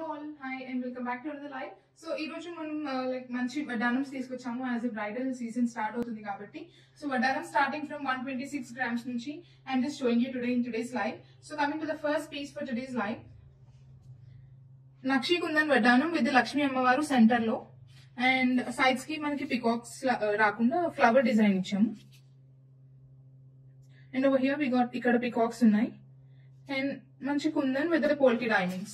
All hi and welcome back to the live so ఈ రోజు మనం లైక్ మంచి వడ్డానమ్స్ తీసుకొచ్చాము as a bridal season start అవుతుంది కాబట్టి సో వడ్డానం starting from one twenty six grams నుంచి I'm just showing you today in today's live so coming to the first piece for today's live నక్షి కుందన్ వడ్డానం విత్ లక్ష్మీ అమ్మవారు సెంటర్ లో and sides కి మనకి పికాక్స్ రాకుండా ఫ్లవర్ డిజైన్ ఇచ్చాము and over here we got ఇక్కడ పికాక్స్ ఉన్నాయి అండ్ మంచి kundan with polki diamonds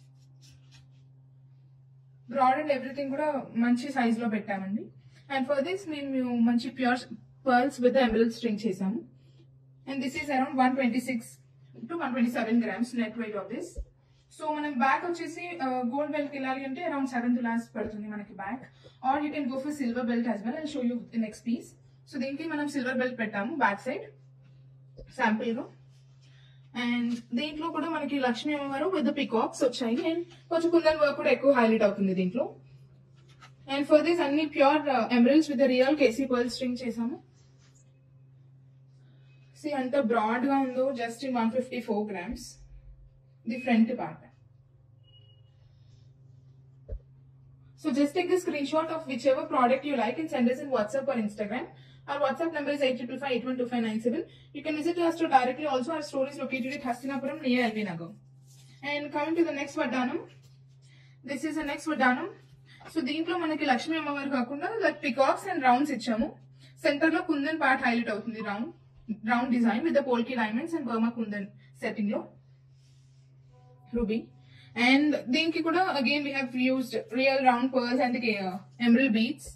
broad and everything కూడా మంచి సైజ్ లో పెట్టామండి అండ్ ఫర్ దిస్ మేము మంచి ప్యూర్ పర్ల్స్ విత్ ఎంబ్రిల్ స్ట్రింగ్ చేసాము and this is around one twenty six to one twenty seven grams net weight of this so మనం బ్యాక్ వచ్చేసి గోల్డ్ బెల్ట్ వెళ్ళాలి అంటే అరౌండ్ సెవెన్ తులాస్ పడుతుంది మనకి back or you can go for silver belt as well and show you next piece so దీనికి మనం silver belt పెట్టాము బ్యాక్ సైడ్ శాంపిల్ గా అండ్ దీంట్లో కూడా మనకి లక్ష్మీ అమ్మవారు విత్ పికాక్స్ వచ్చాయి అండ్ కొంచెం కుందన్ వర్క్ కూడా ఎక్కువ హైలైట్ అవుతుంది దీంట్లో అండ్ ఫర్ దిస్ అన్ని ప్యూర్ ఎమరల్స్ విత్ రియల్ కేసీ పర్ల్ స్ట్రింగ్ చేసాము సి అంత బ్రాడ్ గా ఉందో just in one fifty four grams the front part So just take the screenshot of whichever product you like and send us in WhatsApp or Instagram. Our WhatsApp number is 8855812597. You can visit our store directly. Also, our store is located at Hastinapuram near LV Nagar. And coming to the next Vardhanam. This is the next Vardhanam. So దీంట్లో మనకి లక్ష్మీ అమ్మవారు కాకుండా like peacocks and rounds ఇచ్చాము centre లో kundan part highlight అవుతుంది round round design with polki diamonds and Burma kundan setting లో ruby and దీనికి కూడా again we have used real round pearls and emerald beads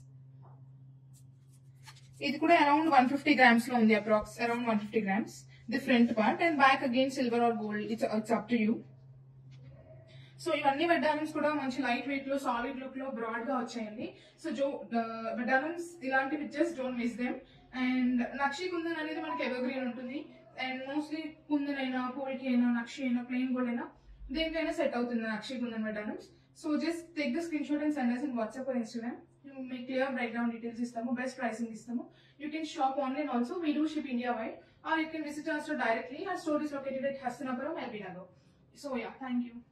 ఇది కూడా అరౌండ్ వన్ ఫిఫ్టీ గ్రామ్స్ లో ఉంది approx around one fifty grams the front part and back again silver or gold it's it's up to you so ఇవన్నీ వడ్డానమ్స్ కూడా మంచి light weight లో solid look లో బ్రాడ్ గా వచ్చాయండి సో జో వడ్డానమ్స్ ఇలాంటి pictures don't miss them and నక్షి కుందన్ అనేది మనకి ఎవర్ గ్రీన్ ఉంటుంది అండ్ మోస్ట్లీ కుందన్ అయినా పోల్కి అయినా నక్షి అయినా ప్లెయిన్ గోల్డ్ అయినా దేనికైనా సెట్ అవుతుంది నక్షి కుందన్ వడ్డానమ్స్ so just take the screenshot and send us in WhatsApp or Instagram మీకు క్లియర్ బ్రేక్ డౌన్ డీటెయిల్స్ ఇస్తాము బెస్ట్ ప్రైసింగ్ ఇస్తాము you can shop online also we do ship India wide or you can visit our store directly our store is located at Hastinapuram, LB Nagar. So yeah, thank you.